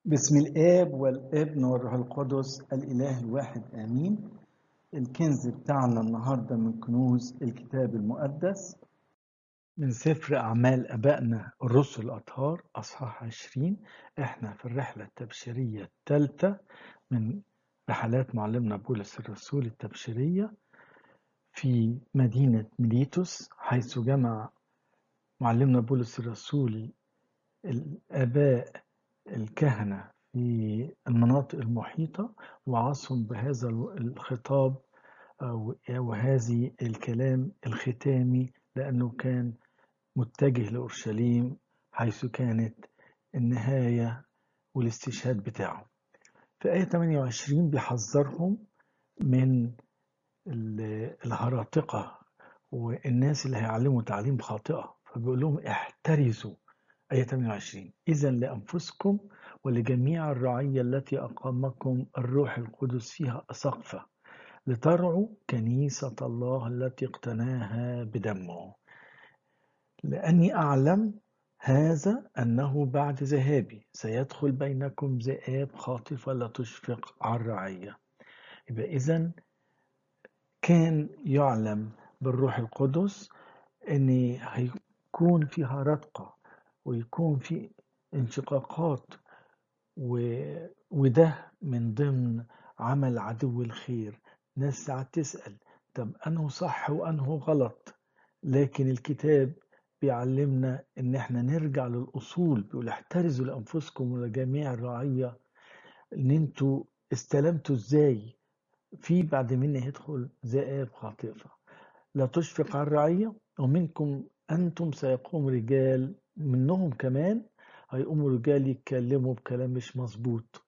بسم الآب والابن والروح القدس الإله الواحد آمين الكنز بتاعنا النهاردة من كنوز الكتاب المقدس من سفر أعمال أبائنا الرسل الأطهار أصحاح 20 إحنا في الرحلة التبشيرية الثالثة من رحلات معلمنا بولس الرسول التبشيرية في مدينة ميليتوس حيث جمع معلمنا بولس الرسول الآباء الكهنة في المناطق المحيطة وعصهم بهذا الخطاب وهذه الكلام الختامي لأنه كان متجه لأورشليم حيث كانت النهاية والاستشهاد بتاعه في آية 28 بيحذرهم من الهراطقة والناس اللي هيعلموا تعليم خاطئة فبيقول لهم احترزوا آية 28 إذا لأنفسكم ولجميع الرعية التي أقامكم الروح القدس فيها أسقفة لترعوا كنيسة الله التي اقتناها بدمه لأني أعلم هذا أنه بعد ذهابي سيدخل بينكم ذئاب خاطفة لا تشفق على الرعية يبقى إذا كان يعلم بالروح القدس أن هيكون فيها رتقة ويكون في انشقاقات و... وده من ضمن عمل عدو الخير ناس ساعات تسأل طب أنه صح وأنه غلط لكن الكتاب بيعلمنا ان احنا نرجع للأصول بيقول احترزوا لأنفسكم ولجميع الرعية ان انتوا استلمتوا ازاي في بعد مني هيدخل ذئاب خاطفة لا تشفق على الرعية ومنكم أنتم سيقوم رجال منهم كمان هيقوموا رجال يتكلموا بكلام مش مظبوط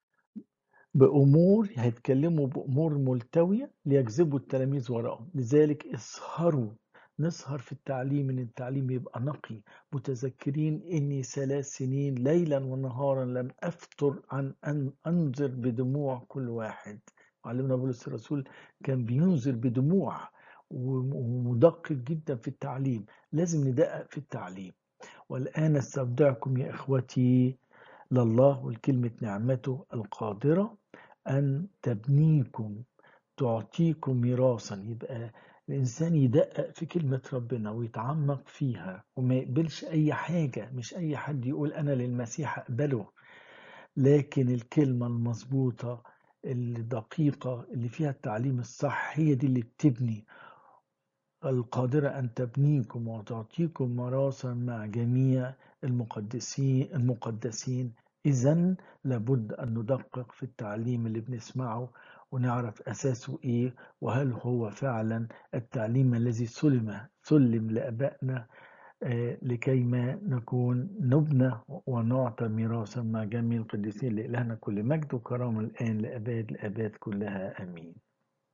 بأمور هيتكلموا بأمور ملتوية ليجذبوا التلاميذ وراءهم لذلك اسهروا نسهر في التعليم ان التعليم يبقى نقي متذكرين اني ثلاث سنين ليلا ونهارا لم افتر عن ان انذر بدموع كل واحد معلمنا بولس الرسول كان بينذر بدموع ومدقق جدا في التعليم لازم ندقق في التعليم والآن استودعكم يا إخوتي لله والكلمة نعمته القادرة أن تبنيكم تعطيكم ميراثا يبقى الإنسان يدقق في كلمة ربنا ويتعمق فيها وما يقبلش أي حاجة مش أي حد يقول أنا للمسيح أقبله لكن الكلمة المظبوطة الدقيقة اللي فيها التعليم الصح هي دي اللي بتبني القادرة أن تبنيكم وتعطيكم مراسا مع جميع المقدسين المقدسين إذا لابد أن ندقق في التعليم اللي بنسمعه ونعرف أساسه إيه وهل هو فعلا التعليم الذي سلم سلم لأبائنا آه لكيما نكون نبنى ونعطى ميراثا مع جميع القديسين لإلهنا كل مجد وكرامة الآن لأباد الآباد كلها آمين